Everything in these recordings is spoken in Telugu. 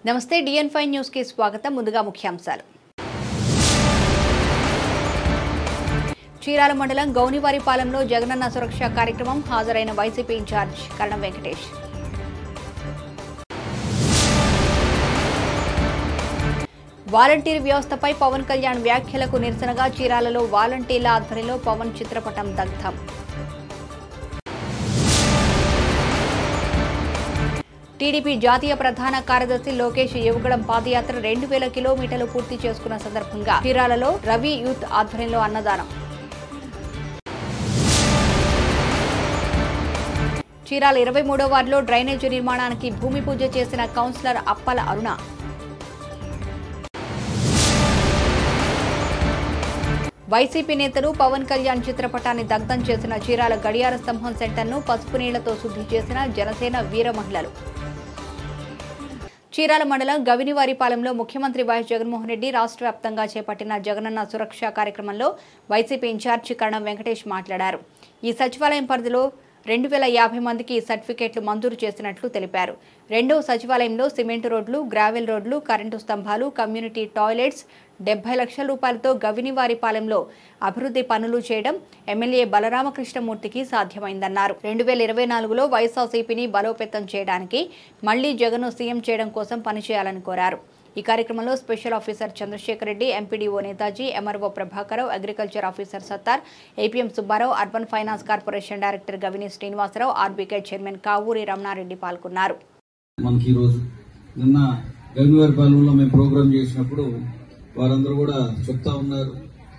నమస్తే డిఎన్ ఫైవ్ న్యూస్ కి స్వాగతం ముందుగా ముఖ్యాంశాలు చీరాల మండలం గౌనివారిపాలెంలో జగనన్న సురక్ష కార్యక్రమం హాజరైన YCP in-charge Karanam Venkatesh volunteer వ్యవస్థపై పవన్ కళ్యాణ్ వ్యాఖ్యలకు నిరసనగా చీరాలలో వాలంటీర్ల ఆధ్వర్యంలో పవన్ చిత్రపటం దగ్ధం టీడీపీ జాతీయ ప్రధాన కార్యదర్శి లోకేష్ యువగడం పాదయాత్ర రెండు వేల కిలోమీటర్లు పూర్తి చేసుకున్న సందర్భంగా చీరాలలో రవి యూత్ ఆధ్వర్యంలో అన్నదానం చీరాల ఇరవై మూడో వార్డులో డ్రైనేజీ నిర్మాణానికి భూమి పూజ చేసిన కౌన్సిలర్ అప్పల అరుణ వైసీపీ నేతలు పవన్ కళ్యాణ్ చిత్రపటాన్ని దగ్ధం చేసిన చీరాల గడియార స్తంభం సెంటర్ను పసుపు నీళ్లతో శుద్ధి చేసిన జనసేన వీర మహిళలు చీరాల మండలం గవినివారిపాలెంలో ముఖ్యమంత్రి వైఎస్ జగన్మోహన్ రెడ్డి రాష్ట్ర వ్యాప్తంగా చేపట్టిన జగనన్న సురక్ష కార్యక్రమంలో వైసీపీ ఇన్ఛార్జి కరణం వెంకటేష్ మాట్లాడారు ఈ సచివాలయం పరిధిలో రెండు వేల యాభై మందికి సర్టిఫికేట్లు మంజూరు చేసినట్లు తెలిపారు రెండో సచివాలయంలో సిమెంట్ రోడ్లు గ్రావెల్ రోడ్లు కరెంటు స్తంభాలు కమ్యూనిటీ టాయిలెట్స్ డెబ్బై లక్షల రూపాయలతో గవినివారిపాలెంలో అభివృద్ధి పనులు చేయడం ఎమ్మెల్యే బలరామకృష్ణమూర్తికి సాధ్యమైందన్నారు రెండు వేల ఇరవై నాలుగులో వైఎస్ఆర్సీపీని బలోపేతం చేయడానికి మళ్లీ జగన్ను సీఎం చేయడం కోసం పనిచేయాలని కోరారు ఈ కార్యక్రమంలో special officer Chandrasekhar Reddy MPDO Netaji MRO Prabhakararao agriculture officer Sattar APM Subbarao urban finance corporation director Gavini Srinivasarao RBK chairman Kavuri Ramanareddy పాల్గొన్నారు మనకి ఈరోజు నిన్న గంగవారి పాలెంలో మేము ప్రోగ్రామ్ చేసినప్పుడు వారందరూ కూడా చెప్తా ఉన్నారు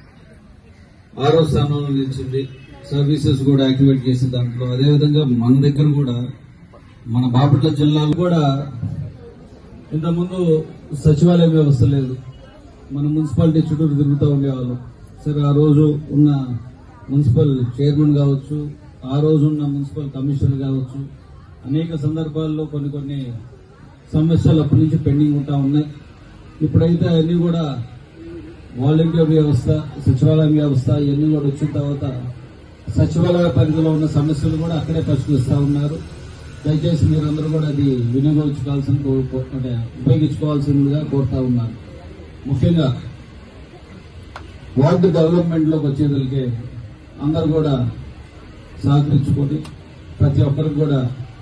ఆరో స్థానంలో నిలిచింది సర్వీసెస్ కూడా యాక్టివేట్ చేసిన దాంట్లో అదేవిధంగా మన దగ్గర కూడా మన బాపట్ల జిల్లాలో కూడా ఇంతకుముందు సచివాలయ వ్యవస్థ లేదు మన మున్సిపాలిటీ చుట్టూరు తిరుగుతూ ఉండేవాళ్ళం సరే ఆ రోజు ఉన్న మున్సిపల్ చైర్మన్ కావచ్చు ఆ రోజు ఉన్న మున్సిపల్ కమిషనర్ కావచ్చు అనేక సందర్భాల్లో కొన్ని కొన్ని సమస్యలు అప్పటి నుంచి పెండింగ్ ఉంటా ఉన్నాయి ఇప్పుడైతే అన్ని కూడా వాలంటీర్ వ్యవస్థ సచివాలయం వ్యవస్థ ఇవన్నీ కూడా వచ్చిన తర్వాత సచివాలయ పరిధిలో ఉన్న సమస్యలు కూడా అక్కడే పరిష్కరిస్తా ఉన్నారు దయచేసి మీరందరూ కూడా అది వినియోగించుకోవాల్సిన కో- కో- అంటే ఉపయోగించుకోవాల్సిందిగా కోరుతా ఉన్నారు ముఖ్యంగా వార్డు డెవలప్మెంట్ లోకి వచ్చేదలికే అందరు కూడా సహకరించుకొని ప్రతి ఒక్కరికి కూడా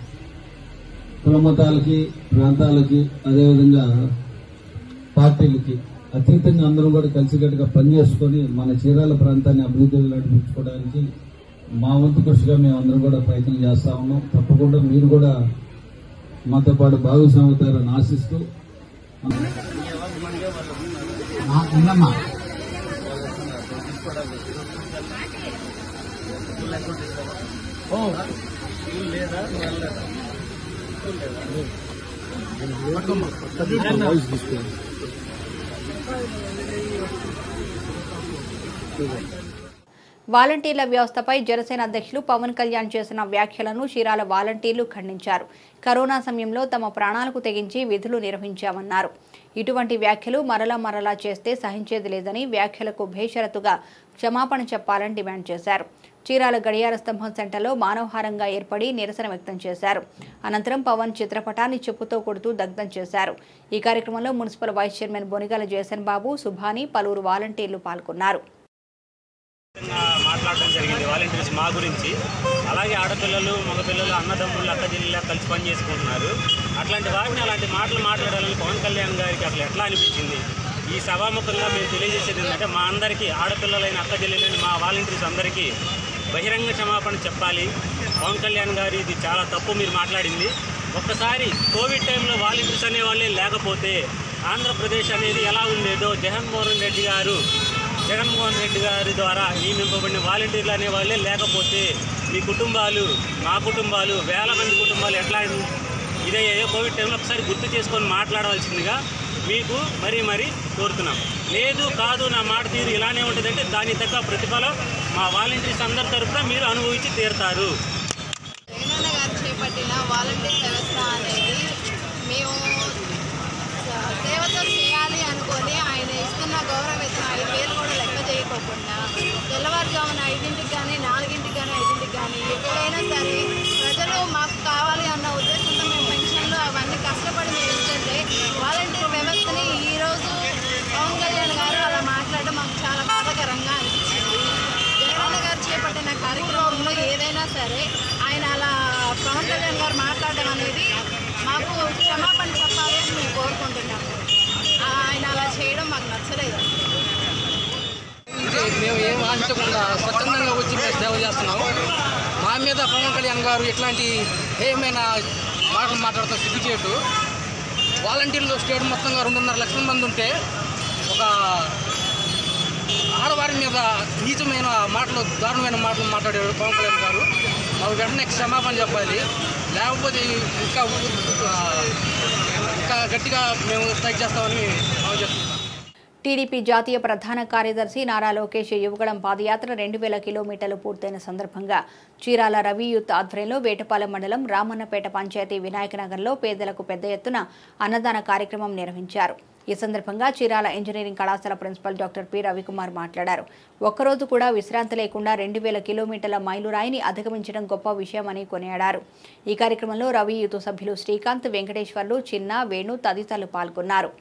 కులమతాలకి ప్రాంతాలకి అదేవిధంగా పార్టీలకి అతీతంగా అందరూ కూడా కలిసికట్టుగా పనిచేసుకొని మన చీరాల ప్రాంతాన్ని అభివృద్ధిలో నడిపించుకోవడానికి మా వంతు కృషిగా మేము అందరం కూడా ప్రయత్నం చేస్తా ఉన్నాం తప్పకుండా మీరు కూడా మాతో పాటు భాగస్వామి అవుతారని ఆశిస్తూ ఉందమ్మా వాలంటీర్ల వ్యవస్థపై జనసేన అధ్యక్షులు పవన్ కళ్యాణ్ చేసిన వ్యాఖ్యలను చీరాల వాలంటీర్లు ఖండించారు కరోనా సమయంలో తమ ప్రాణాలకు తెగించి విధులు నిర్వహించామన్నారు ఇటువంటి వ్యాఖ్యలు మరలా మరలా చేస్తే సహించేది లేదని వ్యాఖ్యలకు భేషరతుగా క్షమాపణ చెప్పాలని డిమాండ్ చేశారు చీరాల గడియార స్తంభం సెంటర్లో మానవహారంగా ఏర్పడి నిరసన వ్యక్తం చేశారు అనంతరం పవన్ చిత్రపటాన్ని చెప్పుతో కొడుతూ దగ్ధం చేశారు ఈ కార్యక్రమంలో municipal vice chairman Bonigala Jayasan Babu Subhani పలువురు వాలంటీర్లు పాల్గొన్నారు విధంగా మాట్లాడడం జరిగింది వాలంటీర్స్ మా గురించి అలాగే ఆడపిల్లలు మగపిల్లలు అన్నదమ్ముళ్ళు అక్క చెల్లెలు కలిసి పని చేసుకుంటున్నారు అట్లాంటి వాటిని అలాంటి మాటలు మాట్లాడాలని పవన్ కళ్యాణ్ గారికి అసలు ఎట్లా అనిపించింది ఈ సభాముఖంగా మేము తెలియజేసేది ఏంటంటే మా అందరికీ ఆడపిల్లలైన అక్క చెల్లెలైన మా వాలంటీర్స్ అందరికీ బహిరంగ క్షమాపణ చెప్పాలి పవన్ కళ్యాణ్ గారు ఇది చాలా తప్పు మీరు మాట్లాడింది ఒక్కసారి కోవిడ్ టైంలో వాలంటీర్స్ అనే వాళ్ళే లేకపోతే ఆంధ్రప్రదేశ్ అనేది ఎలా ఉండేదో జగన్మోహన్ రెడ్డి గారు జగన్మోహన్ రెడ్డి గారి ద్వారా నియమింపబడిన వాలంటీర్లు అనే వాళ్ళే లేకపోతే మీ కుటుంబాలు మా కుటుంబాలు వేల మంది కుటుంబాలు ఎట్లా ఇదయ్యాయో కోవిడ్ టైంలో ఒకసారి గుర్తు చేసుకొని మాట్లాడవలసిందిగా మీకు మరీ మరీ కోరుతున్నాం లేదు కాదు నా మాట తీరు ఇలానే ఉంటుందంటే దాని తగ్గ ప్రతిఫలం మా వాలంటీర్స్ అందరి తరఫున మీరు అనుభవించి తీరుతారు జగనన్న గారు చేపట్టిన వాలంటీర్ వ్యవస్థ అనేది మేము స- సేవతో చేయాలి అనుకొని ఆయన ఇస్తున్న గౌరవ వేతనం ఐదు వేలు కూడా లెక్క చేయకోకుండా తెల్లవారుజామున ఐదింటికి కానీ నాలుగింటికి కానీ ఐదింటికి కానీ ఎప్పుడైనా సరే ప్రజలు మాకు కావాలి అన్న ఉద్దేశంతో మేము పెన్షన్లు అవన్నీ కష్టపడి మేము ఇస్తుంటే వాళ్ళ క్షమాపణ చెప్పాలి అని మేము కోరుకుంటున్నాము ఆయన అలా చేయడం మాకు నచ్చలేదు ఇది మేము ఏం ఆశించకుండా స్వచ్ఛందంగా వచ్చి మేము సేవ చేస్తున్నాము మా మీద పవన్ కళ్యాణ్ గారు ఇట్లాంటి ఏమైనా మాటలు మాట్లాడుతూ సిగ్గుచేటు వాలంటీర్లు స్టేట్ మొత్తంగా రెండున్నర లక్షల మంది ఉంటే ఒక ఆడవారి మీద నీచమైన మాటలు దారుణమైన మాటలు మాట్లాడారు పవన్ కళ్యాణ్ గారు మాకు వెంటనే క్షమాపణ చెప్పాలి లేకపోతే ఇంకా ఆ, ఇంకా గట్టిగా మేము స్ట్రైక్ చేస్తామని మేము చేస్తున్నాం టీడీపీ జాతీయ ప్రధాన కార్యదర్శి నారా లోకేష్ యువగళం పాదయాత్ర రెండు వేల కిలోమీటర్లు పూర్తయిన సందర్భంగా చీరాల రవి యూత్ ఆధ్వర్యంలో వేటపాలెం మండలం రామన్నపేట పంచాయతీ వినాయకనగర్లో పేదలకు పెద్ద ఎత్తున అన్నదాన కార్యక్రమం నిర్వహించారు ఈ సందర్భంగా చీరాల ఇంజనీరింగ్ కళాశాల ప్రిన్సిపల్ డాక్టర్ పి రవికుమార్ మాట్లాడారు ఒక్కరోజు కూడా విశ్రాంతి లేకుండా రెండు వేల కిలోమీటర్ల మైలురాయిని అధిగమించడం గొప్ప విషయమని కొనియాడారు ఈ కార్యక్రమంలో రవి యూత్ సభ్యులు శ్రీకాంత్ వెంకటేశ్వర్లు చిన్న వేణు తదితరులు పాల్గొన్నారు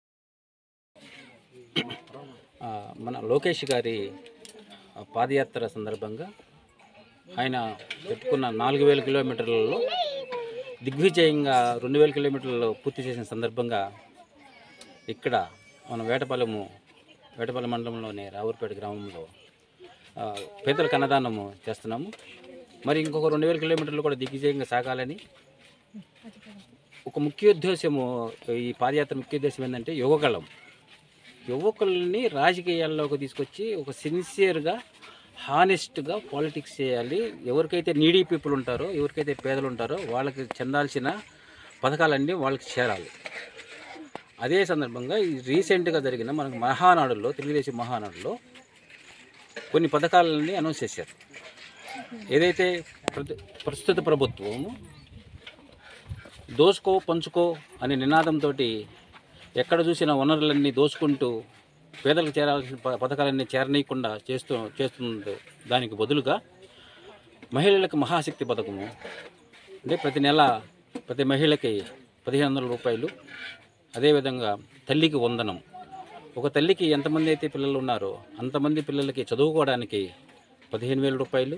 ఆ, మన లోకేష్ గారి ఆ, పాదయాత్ర సందర్భంగా ఆయన పెట్టుకున్న నాలుగు వేల కిలోమీటర్లలో దిగ్విజయంగా రెండు వేల కిలోమీటర్లు పూర్తి చేసిన సందర్భంగా ఇక్కడ మన వేటపాలెము వేటపాలెం మండలంలోని రావురిపేట గ్రామంలో ఆ, పేదలకు అన్నదానము చేస్తున్నాము మరి ఇంకొక రెండు వేల కిలోమీటర్లు కూడా దిగ్విజయంగా సాగాలని ఒక ముఖ్య ఉద్దేశము ఈ పాదయాత్ర ముఖ్య ఉద్దేశం ఏంటంటే యువగళం యువకుల్ని రాజకీయాల్లోకి తీసుకొచ్చి ఒక సిన్సియర్గా హానెస్ట్గా పాలిటిక్స్ చేయాలి ఎవరికైతే నీడీ పీపుల్ ఉంటారో ఎవరికైతే పేదలు ఉంటారో వాళ్ళకి చెందాల్సిన పథకాలన్నీ వాళ్ళకి చేరాలి అదే సందర్భంగా ఈ రీసెంట్గా జరిగిన మనకు మహానాడులో తెలుగుదేశం మహానాడులో కొన్ని పథకాలన్నీ అనౌన్స్ చేశారు ఏదైతే ప్రతి- ప్రస్తుత ప్రభుత్వము దోసుకో పంచుకో అనే నినాదంతో ఎక్కడ చూసిన వనరులన్నీ దోచుకుంటూ పేదలకు చేరాల్సిన ప- పథకాలన్నీ చేరనీయకుండా చేస్తూ చేస్తుంది దానికి బదులుగా మహిళలకు మహాశక్తి పథకము అంటే ప్రతి నెల ప్రతి మహిళకి పదిహేను వందల రూపాయలు అదేవిధంగా తల్లికి వందనం ఒక తల్లికి ఎంతమంది అయితే పిల్లలు ఉన్నారో అంతమంది పిల్లలకి చదువుకోవడానికి పదిహేను వేల రూపాయలు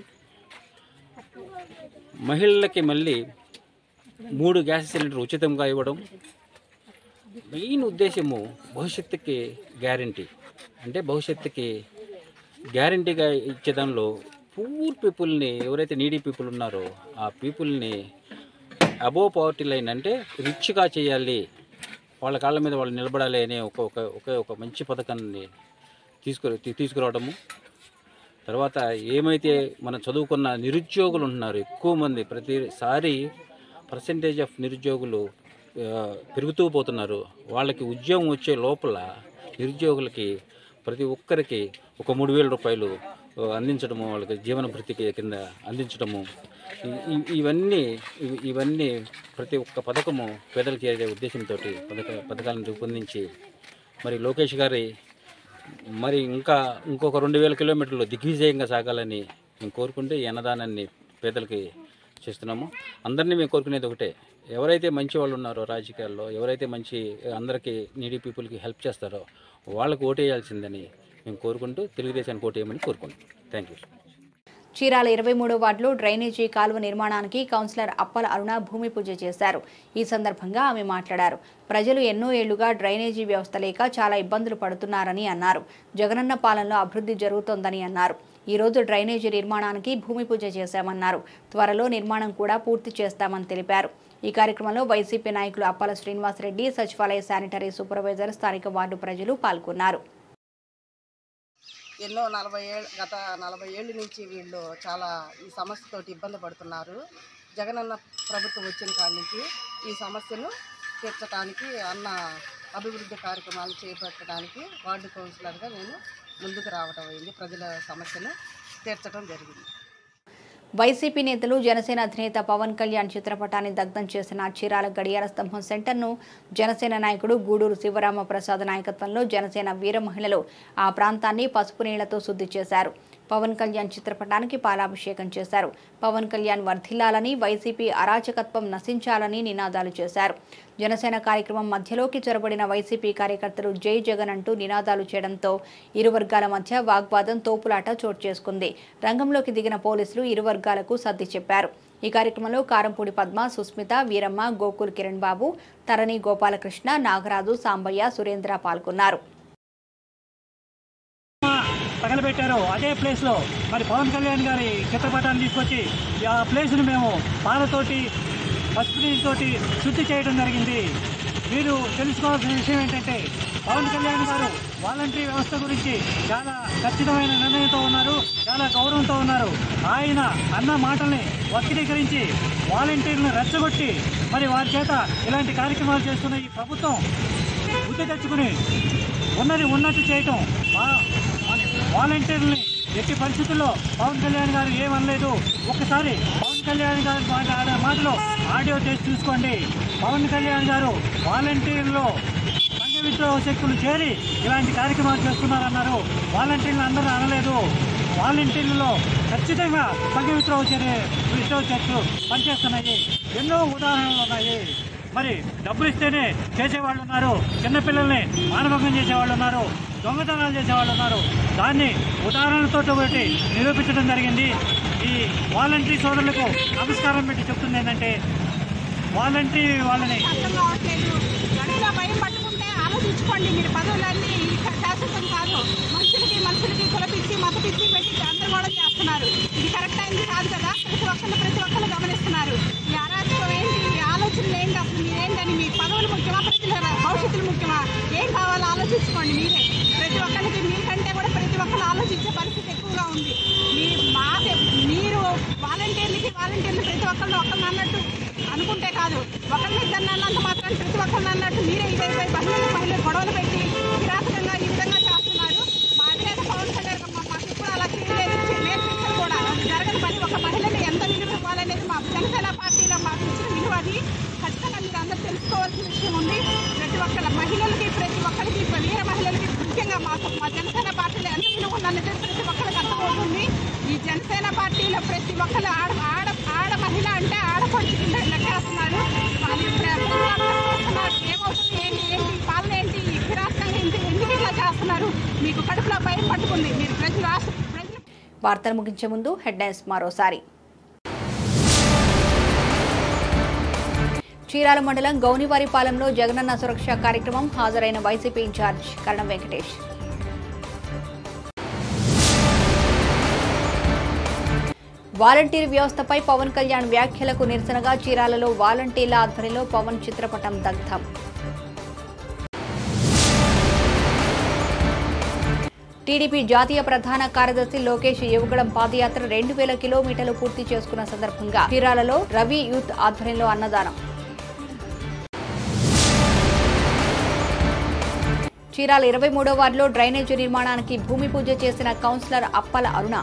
మహిళలకి మళ్ళీ మూడు గ్యాస్ సిలిండర్ ఉచితంగా ఇవ్వడం మెయిన్ ఉద్దేశము భవిష్యత్తుకి గ్యారంటీ అంటే భవిష్యత్తుకి గ్యారంటీగా ఇచ్చే దానిలో పూర్ పీపుల్ని ఎవరైతే నీడీ పీపుల్ ఉన్నారో ఆ పీపుల్ని అబోవ్ పవర్టీ లైన్ అంటే రిచ్గా చేయాలి వాళ్ళ కాళ్ళ మీద వాళ్ళు నిలబడాలి అనే ఒక ఒక ఒకే ఒక మంచి పథకాన్ని తీసుకు తీ- తీసుకురావడము తర్వాత ఏమైతే మన చదువుకున్న నిరుద్యోగులు ఉంటున్నారు ఎక్కువ మంది ప్రతిసారి పర్సంటేజ్ ఆఫ్ నిరుద్యోగులు ఆ, పెరుగుతూ పోతున్నారు వాళ్ళకి ఉద్యోగం వచ్చే లోపల నిరుద్యోగులకి ప్రతి ఒక్కరికి ఒక మూడు వేల రూపాయలు ఆ, అందించడము వాళ్ళకి జీవన భృతికి కింద అందించడము ఇ- ఇ- ఇవన్నీ ఇవి- ఇవన్నీ ప్రతి ఒక్క పథకము పేదలకు చేరే ఉద్దేశంతో పథక పథకాలను రూపొందించి మరి లోకేష్ గారి మరి ఇంకా ఇంకొక రెండు వేల కిలోమీటర్లు దిగ్విజయంగా సాగాలని మేము కోరుకుంటే ఈ అన్నదానాన్ని పేదలకి చేస్తున్నాము అందరినీ మేము కోరుకునేది ఒకటే ఎవరైతే మంచి వాళ్ళు ఉన్నారో రాజకీయాల్లో ఎవరైతే మంచి అందరికీ నీడీ పీపుల్కి హెల్ప్ చేస్తారో వాళ్ళకు ఓటేయాల్సిందని మేము కోరుకుంటూ తెలుగుదేశానికి ఓటేయమని కోరుకుంటాం థ్యాంక్ యూ చీరాల ఇరవై మూడో వార్డులో డ్రైనేజీ కాలువ నిర్మాణానికి కౌన్సిలర్ అప్పల అరుణ భూమి పూజ చేశారు ఈ సందర్భంగా ఆమె మాట్లాడారు ప్రజలు ఎన్నో ఏళ్లుగా డ్రైనేజీ వ్యవస్థ లేక చాలా ఇబ్బందులు పడుతున్నారని అన్నారు జగనన్న పాలనలో అభివృద్ధి జరుగుతోందని అన్నారు ఈ రోజు డ్రైనేజీ నిర్మాణానికి భూమి పూజ చేశామన్నారు త్వరలో నిర్మాణం కూడా పూర్తి చేస్తామని తెలిపారు ఈ కార్యక్రమంలో వైసీపీ నాయకులు అప్పల శ్రీనివాసరెడ్డి సచివాలయ శానిటరీ సూపర్వైజర్ స్థానిక వార్డు ప్రజలు పాల్గొన్నారు ఎన్నో నలభై ఏళ్ళు గత నలభై ఏళ్ళ నుంచి వీళ్ళు చాలా ఈ సమస్యతోటి ఇబ్బంది పడుతున్నారు జగనన్న ప్రభుత్వం వచ్చిన కాడి నుంచి ఈ సమస్యను తీర్చడానికి అన్న అభివృద్ధి కార్యక్రమాలు చేపట్టడానికి వార్డు కౌన్సిలర్గా నేను ముందుకు రావడం అయింది ప్రజల సమస్యను తీర్చడం జరిగింది వైసీపీ నేతలు జనసేన అధినేత పవన్ కళ్యాణ్ చిత్రపటాన్ని దగ్ధం చేసిన చీరాల గడియార స్తంభం సెంటర్ను జనసేన నాయకుడు గూడూరు శివరామ ప్రసాద్ నాయకత్వంలో జనసేన వీర మహిళలు ఆ ప్రాంతాన్ని పసుపు నీళ్లతో శుద్ధి చేశారు పవన్ కళ్యాణ్ చిత్రపటానికి పాలాభిషేకం చేశారు పవన్ కళ్యాణ్ వర్ధిల్లాలని వైసీపీ అరాచకత్వం నశించాలని నినాదాలు చేశారు జనసేన కార్యక్రమం మధ్యలోకి చొరబడిన వైసీపీ కార్యకర్తలు జై జగన్ అంటూ నినాదాలు చేయడంతో ఇరు వర్గాల మధ్య వాగ్వాదం తోపులాట చోటు చేసుకుంది రంగంలోకి దిగిన పోలీసులు ఇరు వర్గాలకు సర్ది చెప్పారు ఈ కార్యక్రమంలో కారంపూడి పద్మ సుస్మిత వీరమ్మ గోకుల్ కిరణ్ బాబు తరణి గోపాలకృష్ణ నాగరాజు సాంబయ్య సురేంద్ర పాల్గొన్నారు తగలబెట్టారో అదే ప్లేస్లో మరి పవన్ కళ్యాణ్ గారి చిత్రపటాన్ని తీసుకొచ్చి ఆ ప్లేస్ను మేము పాలతోటి పసుపు నీటితోటి శుద్ధి చేయడం జరిగింది మీరు తెలుసుకోవాల్సిన విషయం ఏంటంటే పవన్ కళ్యాణ్ గారు వాలంటరీ వ్యవస్థ గురించి చాలా ఖచ్చితమైన నిర్ణయంతో ఉన్నారు చాలా గౌరవంతో ఉన్నారు ఆయన అన్న మాటల్ని వక్రీకరించి వాలంటీర్లను రెచ్చగొట్టి మరి వారి చేత ఇలాంటి కార్యక్రమాలు చేస్తున్న ఈ ప్రభుత్వం బుద్ధి తెచ్చుకుని ఉన్నది ఉన్నట్టు చేయటం వా- వాలంటీర్ని ఎట్టి పరిస్థితుల్లో పవన్ కళ్యాణ్ గారు ఏమనలేదు ఒక్కసారి పవన్ కళ్యాణ్ గారి మాట ఆడే మాటలో ఆడియో చేసి చూసుకోండి పవన్ కళ్యాణ్ గారు వాలంటీర్లో సంఘ విద్రోహ శక్తులు చేరి ఇలాంటి కార్యక్రమాలు చేస్తున్నారన్నారు వాలంటీర్లు అందరూ అనలేదు వాలంటీర్లలో ఖచ్చితంగా సంఘ విద్రోహ చర్య విద్రోహ శక్తులు పనిచేస్తున్నాయి ఎన్నో ఉదాహరణలు ఉన్నాయి మరి డబ్బులు ఇస్తేనే చేసేవాళ్ళు ఉన్నారు చిన్నపిల్లల్ని మానభంగం చేసేవాళ్ళు ఉన్నారు దొంగతనాలు చేసేవాళ్ళు ఉన్నారు దాన్ని ఉదాహరణలతో ఒకటి నిరూపించడం జరిగింది ఈ వాలంటరీ సోదరులకు నమస్కారం పెట్టి చెప్తుంది ఏంటంటే వాలంటరీ వాళ్ళని అర్థం కావట్లేదు గడిలో భయం పట్టుకుంటే ఆలోచించుకోండి మీరు పదవులన్నీ ఇక శాశ్వతం కాదు మనుషులకి మనుషులకి కులపిచ్చి మతపిచ్చి పెట్టి గందరగోళం చేస్తున్నారు ఇది కరెక్ట్ అయింది కాదు కదా ప్రతి ఒక్కళ్ళు ప్రతి ఒక్కళ్ళు గమనిస్తున్నారు ఈ అరాచకం ఏంటి ఈ ఆలోచనలు ఏంటి అసలు మీరేంటని మీ పదవులు ముఖ్యమా ప్రజల భవిష్యత్తులు ముఖ్యమా ఏం కావాలో ఆలోచించుకోండి మీరే ప్రతి ఒక్కరికి మీకంటే కూడా ప్రతి ఒక్కరు ఆలోచించే పరిస్థితి ఎక్కువగా ఉంది మీ మాట మీరు వాలంటీర్లకి వాలంటీర్లు ప్రతి ఒక్కళ్ళు ఒక్కరిని అన్నట్టు అనుకుంటే కాదు ఒకరిని ఇద్దరిని అన్నంత మాత్రం ప్రతి ఒక్కరిని అన్నట్టు మీరే ఇదైపోయి మహిళలు మహిళలు గొడవలు పెట్టి కిరాతకంగా ఈ విధంగా చేస్తున్నారు మా అధినేత పవన్ కళ్యాణ్ గారు మా- మాకు ఇప్పుడు అలా చేయలేదు నేర్పించారు కూడా అది జరగని పని ఒక మహిళని ఎంత విలువ ఇవ్వాలనేది మా జనసేన పార్టీలో మాకు ఇచ్చిన విలువ అది ఖచ్చితంగా మీరు అందరూ తెలుసుకోవాల్సిన విషయం ఉంది ప్రతి ఒక్కరి మహిళలకి ప్రతి ఒక్కరికి వీర మహిళలకి ముఖ్యంగా మాకు మా జనసేన పార్టీలో ఎంత విలువ ఉందనేది ప్రతి ఒక్కరికి అర్థమవుతుంది ఈ జనసేన పార్టీలో ప్రతి ఒక్కరు ఆడ ఆడ ఆడ మహిళ అంటే ఆడపడుచు కింద లెక్కేస్తున్నారు వాళ్ళు ప్ర- ప్రతి ఒక్కరు చూస్తున్నారు ఏమవుతుంది ఏంటి ఏంటి ఈ పాలన ఏంటి ఈ కిరాతకంగా ఇంటి ఎందుకు ఇలా చేస్తున్నారు మీకు కడుపులో భయం పట్టుకుంది మీరు ప్రజలు రాష్ట్ర ప్రజలు వార్తలు ముగించే ముందు హెడ్లైన్స్ మరోసారి చీరాల మండలం గౌనివారిపాలెంలో జగనన్న సురక్ష కార్యక్రమం హాజరైన YCP in-charge Karanam Venkatesh volunteer వ్యవస్థపై పవన్ కళ్యాణ్ వ్యాఖ్యలకు నిరసనగా చీరాలలో వాలంటీర్ల ఆధ్వర్యంలో పవన్ చిత్రపటం దగ్ధం టీడీపీ జాతీయ ప్రధాన కార్యదర్శి లోకేష్ యువగడం పాదయాత్ర రెండు వేల కిలోమీటర్లు పూర్తి చేసుకున్న సందర్భంగా చీరాలలో రవి యూత్ ఆధ్వర్యంలో అన్నదానం చీరాల ఇరవై మూడో వార్డులో డ్రైనేజీ నిర్మాణానికి భూమి పూజ చేసిన కౌన్సిలర్ అప్పల అరుణ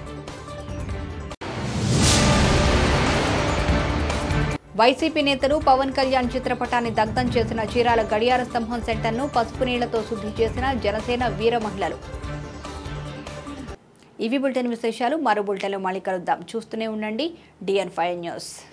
వైసీపీ నేతలు పవన్ కళ్యాణ్ చిత్రపటాన్ని దగ్ధం చేసిన చీరాల గడియార స్తంభం సెంటర్ను పసుపు నీళ్లతో శుద్ధి చేసిన జనసేన వీర మహిళలు ఇవి బులెటిన్ విశేషాలు మరో బులెటిన్లో మళ్ళీ కలుద్దాం చూస్తూనే ఉండండి డిఎన్ ఫైవ్ న్యూస్